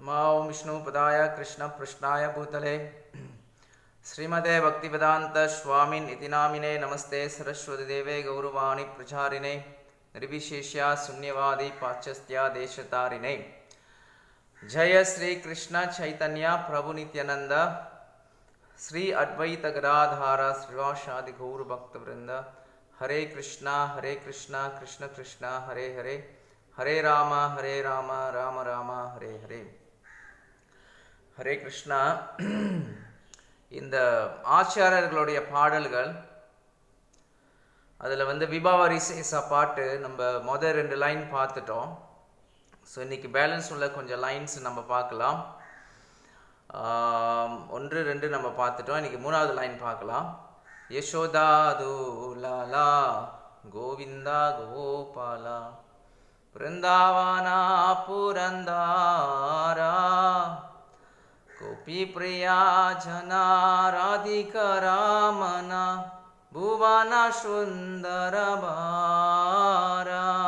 मा ॐ विष्णुपदाय कृष्णपृष्णाय भूतले श्रीमते भक्तिवेदान्तस्वामिन् इति नामिने नमस्ते सरस्वतीदेवे गौरवाणि प्रचारिणे निर्विशेष्या शून्यवादी पाश्चस्त्या देशतारिणे जय श्री कृष्ण चैतन्य प्रभु नित्यानंद श्री अद्वैत गदाधार श्रीवासादि गौर भक्त वृंद हरे कृष्णा हरे कृष्णा कृष्ण कृष्णा हरे हरे हरे राम हरे राम राम राम ஹரே ஹரே ஹரே கிருஷ்ணா இந்த ஆச்சாரியர்களுடைய பாடல்கள் அதில் வந்து விபாவரி சேசா பாட்டு நம்ம மொதல் ரெண்டு லைன் பார்த்துட்டோம் ஸோ இன்னைக்கு பேலன்ஸ் உள்ள கொஞ்சம் லைன்ஸ் நம்ம பார்க்கலாம் ஆம், ஒன்று ரெண்டு நம்ம பார்த்துட்டோம் இன்னைக்கு மூணாவது லைன் பார்க்கலாம் யசோதா லாலா கோவிந்தா கோபாலா பிருந்தாவனா புரந்தாரா கோபி பிரியா ஜனா ராதிகா ராமனா ಭುವನ ಸುಂದರ ಬಾರ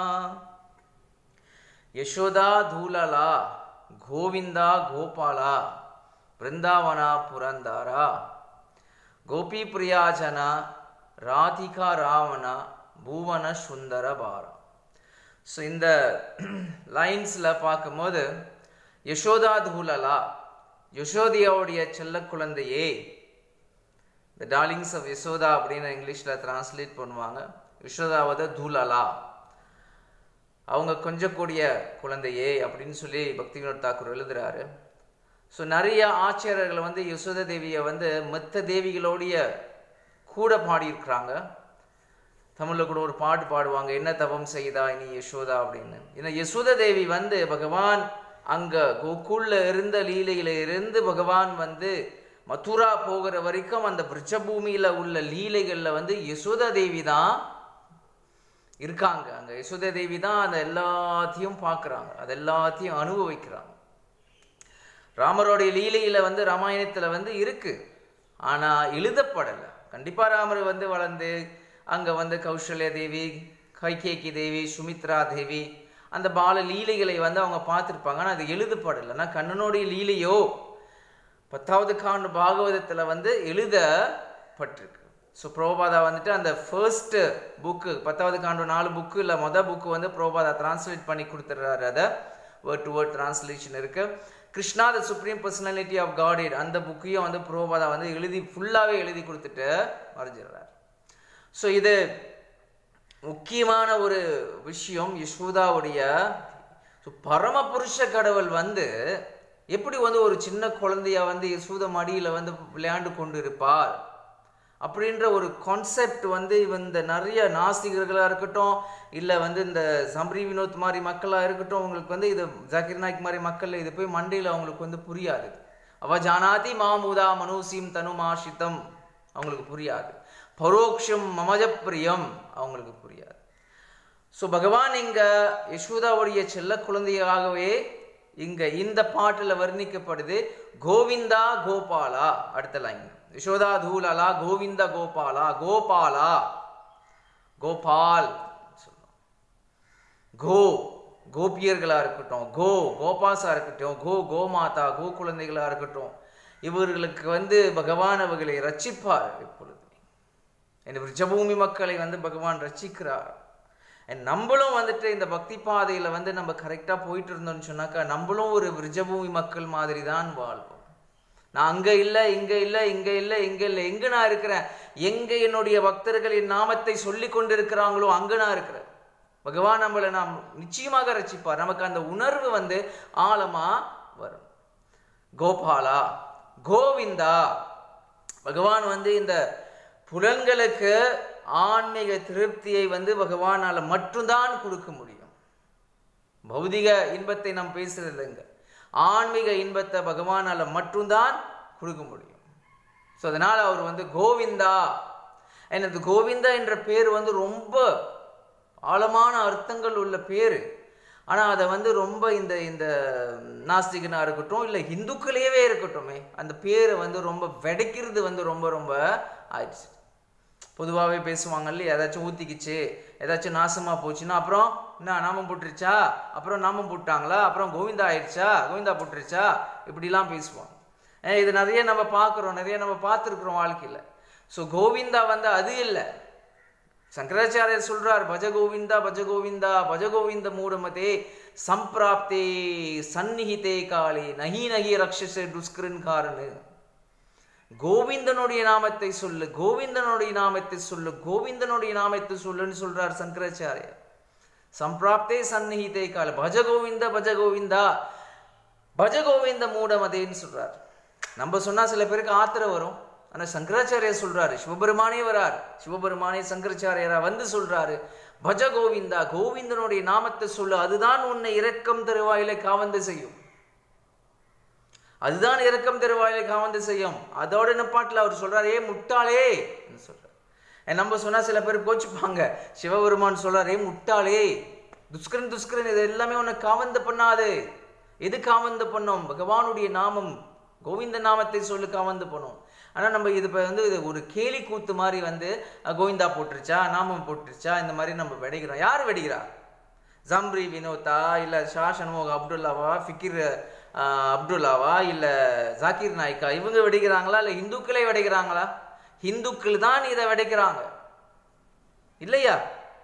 ಯಶೋದಾ ಧೂಲಲ ಗೋವಿಂದ ಗೋಪಾಲ ಬೃಂದಾವನ ಪುರಂದರ ಗೋಪಿ ಪ್ರಿಯಾಜನ ராதிகா ராவண பூவன சுந்தர பாரா ஸோ இந்த லைன்ஸில் பார்க்கும்போது யசோதா தூலலா யசோதியாவுடைய செல்ல குழந்தையே த டார்லிங்ஸ் ஆஃப் யசோதா அப்படின்னு இங்கிலீஷில் டிரான்ஸ்லேட் பண்ணுவாங்க யசோதாவத தூலலா அவங்க கொஞ்சக்கூடிய குழந்தையே அப்படின்னு சொல்லி பக்தி வினோத் தாக்கூர் எழுதுறாரு ஸோ நிறைய ஆச்சாரியர்கள் வந்து யசோத தேவியை வந்து மற்ற தேவிகளோடைய கூட பாடியிருக்கிறாங்க தமிழில் கூட ஒரு பாட்டு பாடுவாங்க என்ன தவம் செய்தா நீ யசோதா அப்படின்னு ஏன்னா யசோத தேவி வந்து பகவான் அங்க கோகுல்ல இருந்த லீலையில இருந்து பகவான் வந்து மதுரா போகிற வரைக்கும் அந்த விருட்சபூமியில உள்ள லீலைகள்ல வந்து யசோதா தேவி தான் இருக்காங்க அங்க யசோதா தேவி தான் அந்த எல்லாத்தையும் பார்க்கறாங்க அது எல்லாத்தையும் அனுபவிக்கிறாங்க ராமருடைய லீலையில வந்து ராமாயணத்துல வந்து இருக்கு ஆனா எழுதப்படலை கண்டிப்பா ராமர் வந்து வளர்ந்து அங்க வந்து கௌசல்யா தேவி கைகேகி தேவி சுமித்ரா தேவி அந்த பால லீலைகளை வந்து அவங்க பார்த்துருப்பாங்க ஆனால் அது எழுதப்படலைன்னா கண்ணனுடைய லீலையோ பத்தாவது காண்டு பாகவதத்தில் வந்து எழுதப்பட்டிருக்கு ஸோ புரோபாதா வந்துட்டு அந்த ஃபர்ஸ்ட் புக்கு பத்தாவது காண்டு நாலு புக்கு இல்லை மொதல் புக்கு வந்து புரோபாதா டிரான்ஸ்லேட் பண்ணி கொடுத்துட்றாரு அதை வேர்ட் டு வேர்ட் டிரான்ஸ்லேஷன் இருக்கு Krishna the supreme personality of God அந்த புக்கையும் வந்து புரோபாதா வந்து எழுதி ஃபுல்லாகவே எழுதி கொடுத்துட்டு மறைஞ்சிடுறாரு ஸோ இது முக்கியமான ஒரு விஷயம் யசோதாவுடைய ஸோ பரமபுருஷ கடவுள் வந்து எப்படி வந்து ஒரு சின்ன குழந்தைய வந்து யசோத மடியில் வந்து விளையாண்டு கொண்டு இருப்பார் அப்படின்ற ஒரு கான்செப்ட் வந்து இந்த நிறைய நாஸ்திகர்களாக இருக்கட்டும் இல்லை வந்து இந்த சம்ரி வினோத் மாதிரி மக்களாக இருக்கட்டும் உங்களுக்கு வந்து இது ஜாக்கிர் நாய்க் மாதிரி மக்கள் இது போய் மண்டையில் அவங்களுக்கு வந்து புரியாது அவ ஜானாதி மாமுதா மனோசிம் தனுமாஷிதம் அவங்களுக்கு புரியாது பரோக்ஷம் மமஜ பிரியம் அவங்களுக்கு புரியாது ஸோ பகவான் இங்க யசோதாவுடைய செல்ல குழந்தையாகவே இங்க இந்த பாட்டுல வர்ணிக்கப்படுது கோவிந்தா கோபாலா அடுத்த லைன் யசோதா தூலலா கோவிந்த கோபாலா கோபாலா கோபால் சொல்லுவோம் கோ கோபியர்களா இருக்கட்டும் கோ கோபாசா இருக்கட்டும் கோ கோமாதா கோ குழந்தைகளா இருக்கட்டும் இவர்களுக்கு வந்து பகவான் அவர்களை ரட்சிப்பார் இப்பொழுது இந்த விருஜபூமி மக்களை வந்து பகவான் ரட்சிக்கிறார் And நம்மளும் வந்துட்டு இந்த பக்தி பாதையில வந்து நம்ம கரெக்டா போயிட்டு இருந்தோம்னு சொன்னாக்கா நம்மளும் ஒரு விருஜபூமி மக்கள் மாதிரி தான் வாழ்வோம் நான் அங்க இல்ல இங்க இல்ல இங்க இல்ல இங்க இல்ல எங்க நான் இருக்கிறேன் எங்க என்னுடைய பக்தர்கள் என் நாமத்தை சொல்லி கொண்டு இருக்கிறாங்களோ அங்க நான் இருக்கிறேன் பகவான் நம்மளை நாம் நிச்சயமாக ரட்சிப்பார் நமக்கு அந்த உணர்வு வந்து ஆழமா வரும் கோபாலா கோவிந்தா பகவான் வந்து இந்த புலன்களுக்கு ஆன்மீக திருப்தியை வந்து பகவானால மட்டும்தான் கொடுக்க முடியும் பௌதிக இன்பத்தை நாம் பேசுறது இல்லைங்க ஆன்மீக இன்பத்தை பகவானால மட்டும்தான் கொடுக்க முடியும் ஸோ அதனால அவர் வந்து கோவிந்தா எனது கோவிந்தா என்ற பேர் வந்து ரொம்ப ஆழமான அர்த்தங்கள் உள்ள பேர் ஆனால் அதை வந்து ரொம்ப இந்த இந்த நாஸ்திகனாக இருக்கட்டும் இல்லை இந்துக்களையவே இருக்கட்டுமே அந்த பேரை வந்து ரொம்ப வெடைக்கிறது வந்து ரொம்ப ரொம்ப ஆயிடுச்சு பொதுவாகவே பேசுவாங்க இல்லையா ஏதாச்சும் ஊற்றிக்கிச்சு ஏதாச்சும் நாசமாக போச்சுன்னா அப்புறம் என்ன நாமம் போட்டுருச்சா அப்புறம் நாமம் போட்டாங்களா அப்புறம் கோவிந்தா ஆயிடுச்சா கோவிந்தா போட்டுருச்சா இப்படிலாம் பேசுவாங்க ஏன் இது நிறைய நம்ம பார்க்குறோம் நிறைய நம்ம பார்த்துருக்குறோம் வாழ்க்கையில் ஸோ கோவிந்தா வந்து அது இல்லை சங்கராச்சாரியர் சொல்றார் பஜ கோவிந்தா பஜ கோவிந்தா பஜ கோவிந்த மூடமதே சம்பிராப்தே சந்நிகிதே காலே நகி நகி ரக்ஷசே துஷ்கிருன் காரனு கோவிந்தனுடைய நாமத்தை சொல்லு கோவிந்தனுடைய நாமத்தை சொல்லு கோவிந்தனுடைய நாமத்தை சொல்லுன்னு சொல்றார் சங்கராச்சாரியர் சம்பிராப்தே சந்நிகிதே கால பஜ கோவிந்த பஜ கோவிந்தா பஜ கோவிந்த மூடமதேன்னு சொல்றார் நம்ம சொன்னா சில பேருக்கு ஆத்திரம் வரும் ஆனா சங்கராச்சாரியர் சொல்றாரு சிவபெருமானே வரார் சிவபெருமானே சங்கராச்சாரியரா வந்து சொல்றாரு பஜ கோவிந்தா கோவிந்தனுடைய நாமத்தை சொல்லு அதுதான் உன்னை இரக்கம் தருவாயிலே காவந்து செய்யும் அதுதான் இரக்கம் தருவாயிலே காவந்து செய்யும் அதோட நிப்பாட்டில் அவர் சொல்றாரு ஏ முட்டாளே சொல்றார் நம்ம சொன்னா சில பேர் கோச்சுப்பாங்க சிவபெருமான் சொல்றாரு ஏ முட்டாளே துஷ்கரன் துஷ்கரன் இது எல்லாமே உன்னை காவந்து பண்ணாது எது காவந்து பண்ணோம் பகவானுடைய நாமம் கோவிந்த நாமத்தை சொல்லு காவந்து பண்ணோம் ஆனா நம்ம இது இப்போ வந்து இது ஒரு கேலி கூத்து மாதிரி வந்து அஹ், கோவிந்தா போட்டுருச்சா நாமம் போட்டுருச்சா இந்த மாதிரி நம்ம வெடிக்கிறோம் யார் வெடிக்கிறா ஜம்ரி வினோதா இல்லை ஷா சண்முக அப்துல்லாவா ஃபிக்கிர் ஆஹ், அப்துல்லாவா இல்லை ஜாக்கிர் நாய்க்கா இவங்க வெடிக்கிறாங்களா இல்லை இந்துக்களே வெடிக்கிறாங்களா இந்துக்கள் தான் இதை வெடிக்கிறாங்க இல்லையா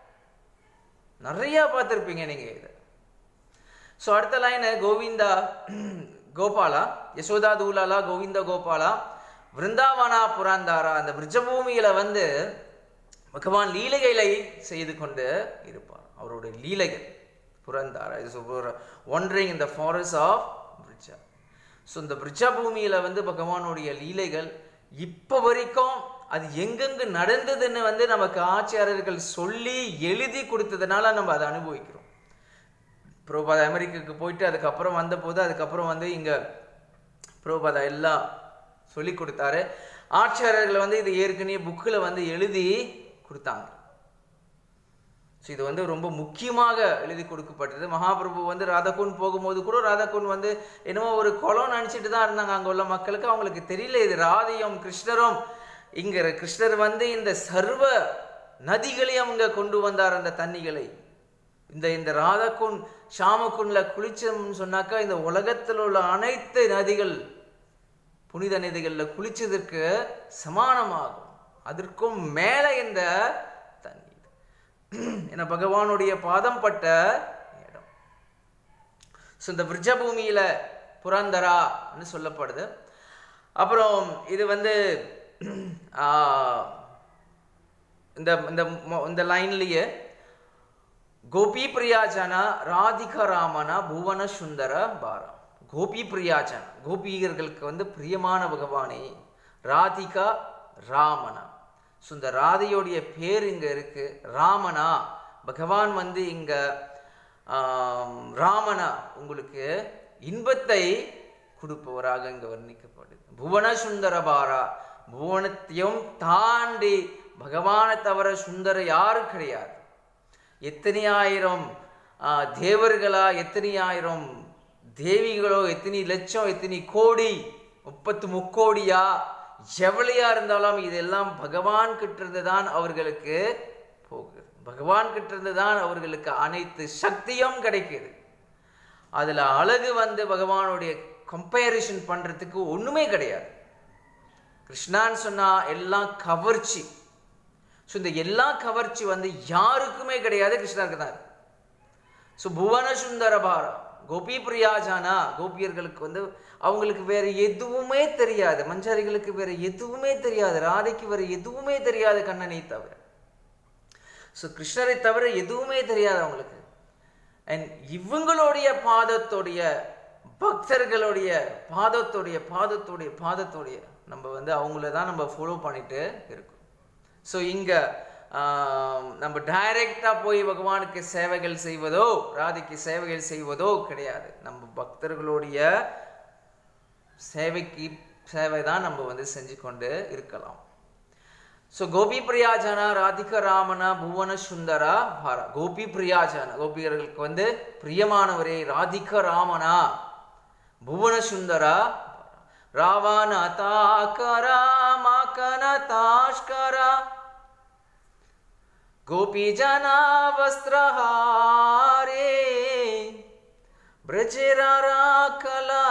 நிறைய பார்த்துருப்பீங்க நீங்க இதை ஸோ அடுத்த லைனு கோவிந்தா கோபாலா யசோதா தூலாலா கோவிந்த கோபாலா விருந்தாவனா புராந்தாரா அந்த விருஜபூமியில வந்து பகவான் லீலைகளை செய்து கொண்டு இருப்பார் அவருடைய லீலைகள் புரந்தாரா இது ஒன்றிங் இந்த ஃபாரஸ்ட் ஆஃப் பிரிட்ஜா ஸோ இந்த பிரிட்ஜா பூமியில வந்து பகவானுடைய லீலைகள் இப்போ வரைக்கும் அது எங்கெங்கு நடந்ததுன்னு வந்து நமக்கு ஆட்சியாளர்கள் சொல்லி எழுதி கொடுத்ததுனால நம்ம அதை அனுபவிக்கிறோம் புரோபாதா அமெரிக்காவுக்கு போயிட்டு அதுக்கப்புறம் வந்தபோது அதுக்கப்புறம் வந்து இங்க புரோபாதா எல்லாம் சொல்லி கொடுத்தாரு ஆட்சியாளர்கள் வந்து இது ஏற்கனவே புக்கில் வந்து எழுதி கொடுத்தாங்க ஸோ இது வந்து ரொம்ப முக்கியமாக எழுதி கொடுக்கப்பட்டது மகாபிரபு வந்து ராதாகுன் போகும்போது கூட ராதாகுன் வந்து என்னமோ ஒரு குளம் நினச்சிட்டு தான் இருந்தாங்க அங்கே உள்ள மக்களுக்கு அவங்களுக்கு தெரியல இது ராதையும் கிருஷ்ணரும் இங்க கிருஷ்ணர் வந்து இந்த சர்வ நதிகளையும் அவங்க கொண்டு வந்தார் அந்த தண்ணிகளை இந்த இந்த ராதாகுன் ஷாமகுன்ல குளிச்சோம்னு சொன்னாக்கா இந்த உலகத்தில் உள்ள அனைத்து நதிகள் புனித நதிகளில் குளிச்சதற்கு சமானமாகும் அதற்கும் மேலே இந்த தண்ணீர் என பகவானுடைய பாதம் பட்ட இடம் ஸோ இந்த விரஜபூமியில புரந்தரான்னு சொல்லப்படுது அப்புறம் இது வந்து ஆஹ், இந்த இந்த மொ- இந்த லைன்லயே கோபி பிரியாஜன ராதிகா ராமன புவன சுந்தர பாரா கோபி பிரியாஜன கோபிகர்களுக்கு வந்து பிரியமான பகவானே ராதிகா ராமனா ஸோ இந்த ராதையோடைய பேர் இங்க இருக்கு ராமனா பகவான் வந்து இங்க ஆம், ராமனா உங்களுக்கு இன்பத்தை கொடுப்பவராக இங்க வர்ணிக்கப்படுது புவன சுந்தர பாரா புவனத்தையும் தாண்டி பகவானை தவிர சுந்தர யாரும் கிடையாது எத்தனை ஆயிரம் ஆ, தேவர்களா எத்தனை ஆயிரம் தேவிகளோ எத்தனை லட்சம் எத்தனை கோடி முப்பத்து முக்கோடியா எவ்வளையா இருந்தாலும் இதெல்லாம் பகவான் கிட்ட இருந்து தான் அவர்களுக்கு போகுது பகவான் கிட்ட இருந்து தான் அவர்களுக்கு அனைத்து சக்தியும் கிடைக்குது அதுல அழகு வந்து பகவானுடைய கம்பேரிஷன் பண்றதுக்கு ஒண்ணுமே கிடையாது கிருஷ்ணான்னு சொன்னா எல்லாம் கவர்ச்சி ஸோ இந்த எல்லா கவர்ச்சி வந்து யாருக்குமே கிடையாது கிருஷ்ணருக்கு தான் ஸோ புவன சுந்தர பாரா கோபி பிரியாஜானா கோபியர்களுக்கு வந்து அவங்களுக்கு வேற எதுவுமே தெரியாது மஞ்சாரிகளுக்கு வேற எதுவுமே தெரியாது ராதைக்கு வேற எதுவுமே தெரியாது கண்ணனை தவிர ஸோ கிருஷ்ணரை தவிர எதுவுமே தெரியாது அவங்களுக்கு அண்ட் இவங்களுடைய பாதத்துடைய பக்தர்களுடைய பாதத்துடைய பாதத்துடைய பாதத்துடைய நம்ம வந்து அவங்கள தான் நம்ம ஃபாலோ பண்ணிட்டு இருக்கோம் ஸோ இங்க ஆம், நம்ம டைரக்டா போய் பகவானுக்கு சேவைகள் செய்வதோ ராதைக்கு சேவைகள் செய்வதோ கிடையாது நம்ம பக்தர்களுடைய சேவைக்கு சேவை தான் நம்ம வந்து செஞ்சு கொண்டு இருக்கலாம் ஸோ கோபி பிரியாஜனா ராதிகா ராமனா புவன சுந்தரா பாரா கோபி பிரியாஜனா கோபியர்களுக்கு வந்து பிரியமானவரே ராதிகா ராமனா புவன சுந்தரா ராவண தாக்கரா மாக்கன தாஷ்கரா गोपीजना वस्त्रहारे ब्रजराकला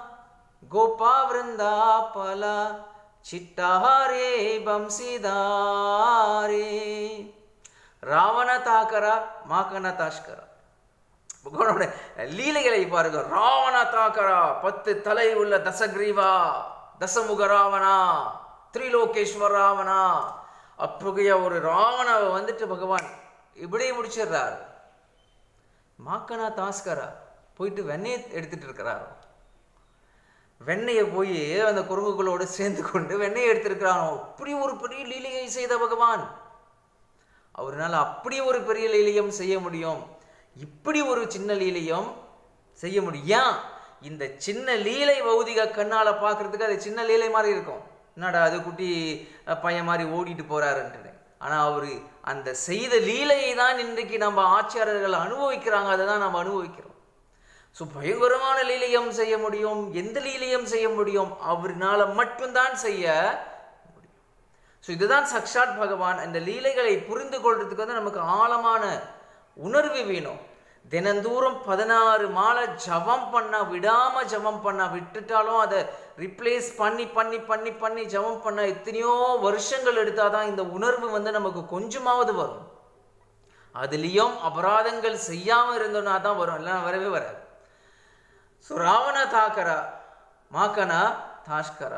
गोपावृन्दापला चिट्टाहारे बंसीदारे ராவண தாக்கரா மாக்கன தாஷ்கரா பகவானுடைய லீலைகளை பாருங்க ராவண தாக்கரா பத்து தலை உள்ள தசக்ரீவா தசமுக ராவணா திரிலோகேஸ்வர ராவணா அப்புகைய ஒரு ராவணவை வந்துட்டு பகவான் இப்படி முடிச்சிடுறாரு மாக்கனா தாஸ்கரா போயிட்டு வெண்ணெய் எடுத்துட்டு இருக்கிறாரோ வெண்ணெயை போய் அந்த குரங்குகளோடு சேர்ந்து கொண்டு வெண்ணெயை எடுத்திருக்கிறானோ அப்படி ஒரு பெரிய லீலையை செய்த பகவான் அவரால் அப்படி ஒரு பெரிய லீலையும் செய்ய முடியும் இப்படி ஒரு சின்ன லீலையும் செய்ய முடியும் ஏன் இந்த சின்ன லீலை பௌதிக கண்ணால பார்க்கறதுக்கு அது சின்ன லீலை மாதிரி இருக்கும் என்னடா அது குட்டி அஹ், பையன் மாதிரி ஓடிட்டு போறாருன்ட்டு ஆனா அவரு அந்த செய்த லீலையை தான் இன்றைக்கு நம்ம ஆட்சியாளர்கள் அனுபவிக்கிறாங்க அதை தான் நம்ம அனுபவிக்கிறோம் ஸோ பயங்கரமான லீலையும் செய்ய முடியும் எந்த லீலையும் செய்ய முடியும் அவர்னால மட்டும்தான் செய்ய முடியும் ஸோ இதுதான் சக்ஷாத் பகவான் இந்த லீலைகளை புரிந்து கொள்றதுக்கு வந்து நமக்கு ஆழமான உணர்வு வேணும் தினந்தூரம் பதினாறு மாலை ஜபம் பண்ண விடாம ஜபம் பண்ண விட்டுட்டாலும் அதை ரிப்ளேஸ் பண்ணி பண்ணி பண்ணி பண்ணி ஜபம் பண்ண எத்தனையோ வருஷங்கள் எடுத்தாதான் இந்த உணர்வு வந்து நமக்கு கொஞ்சமாவது வரும் அதுலேயும் அபராதங்கள் செய்யாம இருந்தோம்னா தான் வரும் இல்லைன்னா வரவே வராது ஸோ ராவண தாக்கரா மாக்கனா தாஷ்கரா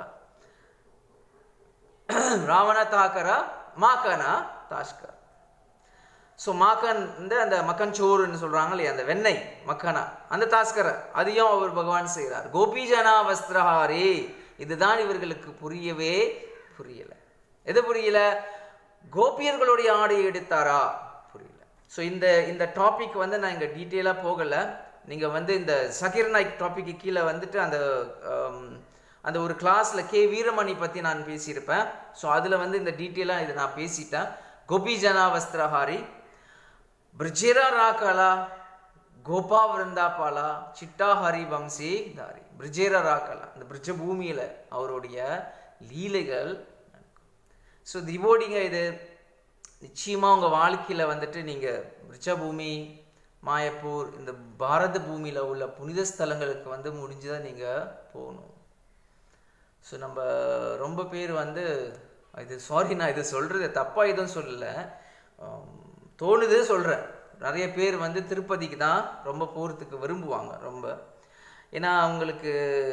ராவண தாக்கரா மாக்கனா தாஷ்கரா ஸோ மாக்கன் வந்து அந்த மக்கன் சோறுன்னு சொல்றாங்க இல்லையா அந்த வெண்ணெய் மக்கனா அந்த தாஸ்கரை அதையும் அவர் பகவான் செய்கிறார் கோபிஜனா வஸ்திரஹாரி இதுதான் இவர்களுக்கு புரியவே புரியல எது புரியல கோபியர்களுடைய ஆடை எடுத்தாரா புரியல ஸோ இந்த இந்த டாபிக் வந்து நான் இங்கே டீட்டெயிலாக போகலை நீங்கள் வந்து இந்த சகிர் நாய்க் டாபிக்கு கீழே வந்துட்டு அந்த ஆம், அந்த ஒரு கிளாஸில் கே வீரமணி பற்றி நான் பேசியிருப்பேன் ஸோ அதில் வந்து இந்த டீட்டெயிலாக இது நான் பேசிட்டேன் கோபிஜனா வஸ்திரஹாரி பிரிஜிரா ராகலா கோபா விருந்தாபாலா சிட்டா ஹரி வம்சி தாரி பிரிஜேர ராகலா இந்த பிரிஜ பூமியில் அவருடைய லீலைகள் ஸோ திவோடிங்க இது நிச்சயமாக உங்கள் வாழ்க்கையில் வந்துட்டு நீங்கள் ரிச்சபூமி மாயப்பூர் இந்த பாரத பூமியில் உள்ள புனித ஸ்தலங்களுக்கு வந்து முடிஞ்சுதான் நீங்கள் போகணும் ஸோ நம்ம ரொம்ப பேர் வந்து இது சாரி நான் இது சொல்கிறது தப்பாக எதுவும் சொல்லலை ஆம், தோணுது சொல்கிறேன் நிறைய பேர் வந்து திருப்பதிக்கு தான் ரொம்ப போகிறதுக்கு விரும்புவாங்க ரொம்ப ஏன்னா அவங்களுக்கு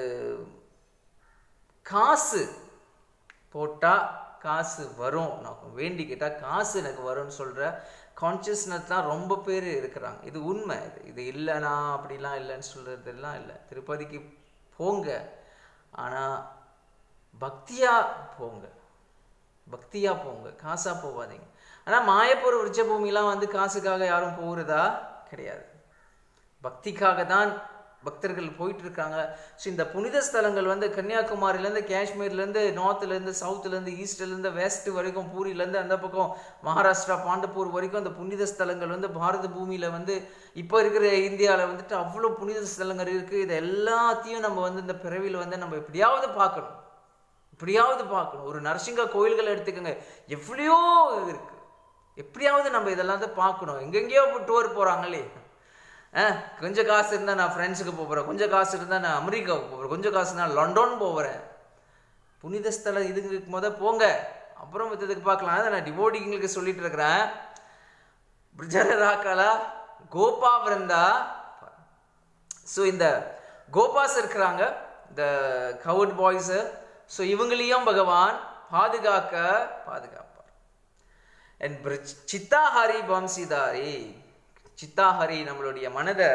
காசு போட்டால் காசு வரும் நான் வேண்டிக்கிட்டால் காசு எனக்கு வரும்னு சொல்கிற கான்சியஸ்னஸ் தான் ரொம்ப பேர் இருக்கிறாங்க இது உண்மை இது இது இல்லைனா அப்படிலாம் இல்லைன்னு சொல்கிறதெல்லாம் இல்லை திருப்பதிக்கு போங்க ஆனால் பக்தியாக போங்க பக்தியாக போங்க காசாக போகாதீங்க ஆனால் மாயப்பூர் விருட்சபூமிலாம் வந்து காசுக்காக யாரும் போகிறதா கிடையாது பக்திக்காக தான் பக்தர்கள் போயிட்டு இருக்காங்க ஸோ இந்த புனித ஸ்தலங்கள் வந்து கன்னியாகுமரியிலேருந்து காஷ்மீர்லேருந்து நார்த்துலேருந்து சவுத்துலேருந்து ஈஸ்ட்லேருந்து வெஸ்ட் வரைக்கும் பூரியிலேருந்து அந்த பக்கம் மகாராஷ்டிரா பாண்டப்பூர் வரைக்கும் அந்த புனித ஸ்தலங்கள் வந்து பாரத பூமியில் வந்து இப்போ இருக்கிற இந்தியாவில் வந்துட்டு அவ்வளோ புனித ஸ்தலங்கள் இருக்குது இது எல்லாத்தையும் நம்ம வந்து இந்த பிறவியில் வந்து நம்ம எப்படியாவது பார்க்கணும் எப்படியாவது பார்க்கணும் ஒரு நரசிங்க கோயில்கள் எடுத்துக்கோங்க எவ்வளையோ இருக்கு எப்படியாவது நம்ம இதெல்லாம் தான் பார்க்கணும் எங்கெங்கேயோ டூர் போகிறாங்களே ஆ கொஞ்சம் காசு இருந்தால் நான் ஃப்ரெண்ட்ஸுக்கு போகிறேன் கொஞ்சம் காசு இருந்தால் நான் அமெரிக்காவுக்கு போகிறேன் கொஞ்சம் காசு நான் லண்டன் போகிறேன் புனித ஸ்தலம் இதுங்களுக்கு முத போங்க அப்புறம் மற்றதுக்கு பார்க்கலாம் அதை நான் டிவோட்டிங்களுக்கு சொல்லிட்டு இருக்கிறேன் பிரிஜர ராக்காலா கோபா விருந்தா ஸோ இந்த கோபாஸ் இருக்கிறாங்க இந்த கவுட் பாய்ஸு ஸோ இவங்களையும் பகவான் பாதுகாக்க பாதுகாப்பார் அண்ட் பிரிஜ் சித்தாஹாரி வம்சிதாரி சித்தாஹரி நம்மளுடைய மனதை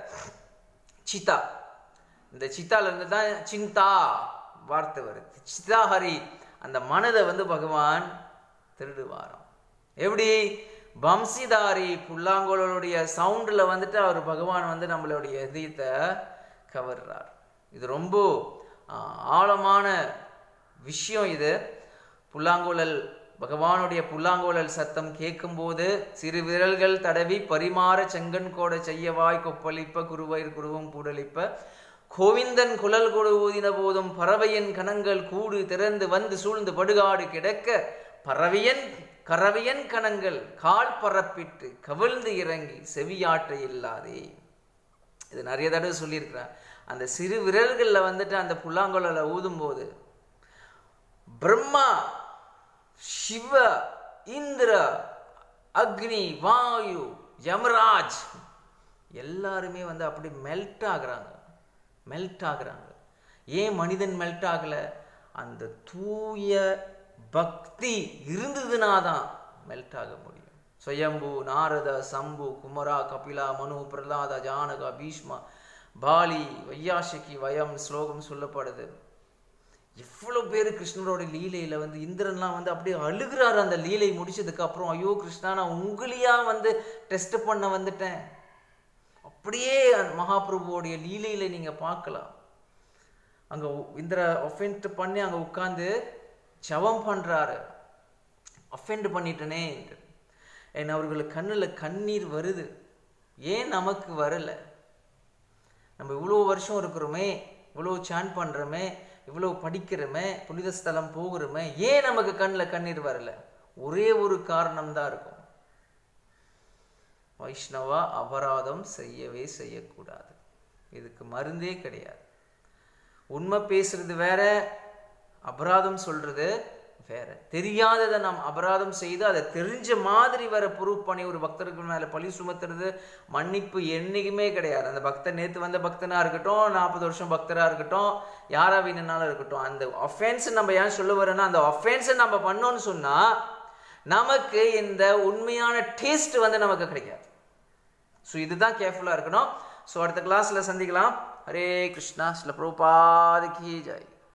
சித்தா இந்த சித்தால இருந்து தான் சிந்தா வார்த்தை வருது சித்தாஹரி அந்த மனதை வந்து பகவான் திருடுவாராம் எப்படி வம்சிதாரி புல்லாங்குழலுடைய சவுண்டில் வந்துட்டு அவர் பகவான் வந்து நம்மளுடைய இதயத்தை கவர்றார் இது ரொம்ப ஆ, ஆழமான விஷயம் இது புல்லாங்குழல் பகவானுடைய புல்லாங்குழல் சத்தம் கேட்கும்போது சிறு விரல்கள் தடவி பரிமாற செங்கன் கோட செய்யவாய் கொப்பளிப்ப குருவயிர் குருவம் கூடலிப்ப கோவிந்தன் குழல் கொடு ஊதின போதும் பறவையின் கணங்கள் கூடு திறந்து வந்து சூழ்ந்து படுகாடு கிடக்க பறவையன் கரவையன் கணங்கள் கால் பரப்பிட்டு கவிழ்ந்து இறங்கி செவியாற்ற இல்லாதே இது நிறைய தடவை சொல்லியிருக்கிறேன் அந்த சிறு விரல்களில் வந்துட்டு அந்த புல்லாங்குழல ஊதும்போது பிரம்மா சிவ இந்திர அக்னி வாயு யமராஜ் எல்லாருமே வந்து அப்படி மெல்ட் ஆகுறாங்க மெல்ட் ஆகுறாங்க ஏன் மனிதன் மெல்ட் ஆகல அந்த தூய பக்தி இருந்ததுனா தான் மெல்ட் ஆக முடியும் சுயம்பு நாரத சம்பு குமரா கபிலா மனு பிரலாத ஜானகா பீஷ்மா பாலி வையாசிகி வயம் ஸ்லோகம் சொல்லப்படுது எவ்வளோ பேர் கிருஷ்ணரோட லீலையில் வந்து இந்திரன்லாம் வந்து அப்படியே அழுகிறாரு அந்த லீலை முடிச்சதுக்கு அப்புறம் ஐயோ கிருஷ்ணா நான் உங்களையா வந்து டெஸ்ட் பண்ண வந்துட்டேன் அப்படியே அந்த மகாபிரபுவோடைய லீலையில் நீங்கள் பார்க்கலாம் அங்கே இந்திர ஒஃபென்ட் பண்ணி அங்கே உட்காந்து ஜபம் பண்ணுறாரு அஃபெண்ட் பண்ணிட்டனே என்று என் அவர்களுக்கு கண்ணில் கண்ணீர் வருது ஏன் நமக்கு வரலை நம்ம இவ்வளோ வருஷம் இருக்கிறோமே இவ்வளோ சான் பண்ணுறோமே இவ்வளோ படிக்கிறோமே புனித ஸ்தலம் போகிறோமே ஏன் நமக்கு கண்ணில் கண்ணீர் வரல ஒரே ஒரு காரணம் தான் இருக்கும் வைஷ்ணவா அபராதம் செய்யவே செய்யக்கூடாது இதுக்கு மருந்தே கிடையாது உண்மை பேசுறது வேற அபராதம் சொல்றது வேற தெரியாததை நாம் அபராதம் செய்து அதை தெரிஞ்ச மாதிரி வர ப்ரூவ் பண்ணி ஒரு பக்தர்கள் மேலே பழி சுமத்துறது மன்னிப்பு என்னைக்குமே கிடையாது அந்த பக்தர் நேற்று வந்த பக்தனாக இருக்கட்டும் நாற்பது வருஷம் பக்தராக இருக்கட்டும் யாரா வேணும்னாலும் இருக்கட்டும் அந்த ஒஃபென்ஸ் நம்ம ஏன் சொல்ல வரோன்னா அந்த ஒஃபென்ஸை நம்ம பண்ணோம்னு சொன்னால் நமக்கு இந்த உண்மையான டேஸ்ட் வந்து நமக்கு கிடைக்காது ஸோ இதுதான் கேர்ஃபுல்லாக இருக்கணும் ஸோ அடுத்த கிளாஸில் சந்திக்கலாம் ஹரே கிருஷ்ணா ஸ்ல பிரபுபாதிக்கு ஜெய்